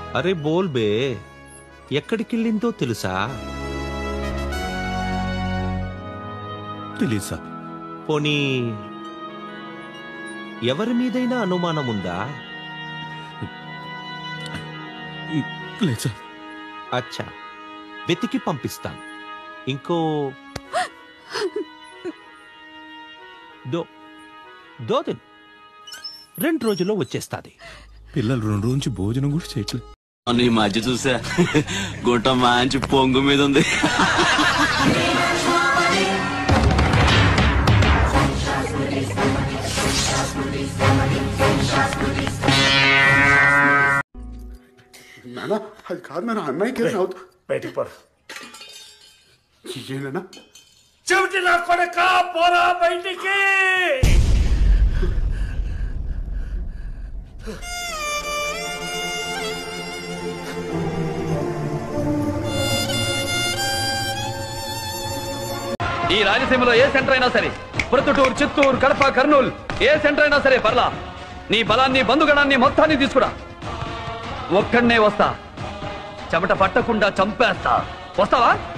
అరే బోల్ బే ఎక్కడికెళ్ళిందో తెలుసా తెలీదు సాబ్ పోనీ ఎవరి మీదైనా అనుమానం ఉందా లేదు సాబ్ అచ్చా వెతికి పంపిస్తాను ఇంకో దో దో దిన్ రెండు రోజుల్లో వచ్చేస్తాది పిల్లలు రెండు రోజు నుంచి భోజనం కూడా చేయట్లేదు నీ మధ్య చూసా గుట్ట మంచి పొంగు మీద ఉంది నాన్న అది కాదు నాన్న అన్నయ్యకి ఏదైనా అవుతు బయటికి పడు ఏనన్నా చెవిటి నా కొడక పోరా బయటికి ఈ రాయలసీమలో ఏ సెంటర్ అయినా సరే ప్రొద్దుటూరు చిత్తూరు కడప కర్నూలు ఏ సెంటర్ అయినా సరే పర్లా నీ బలాన్ని బంధుగణాన్ని మొత్తాన్ని తీసుకురా ఒక్కడనే వస్తా చెమట పట్టకుండా చంపేస్తా వస్తావా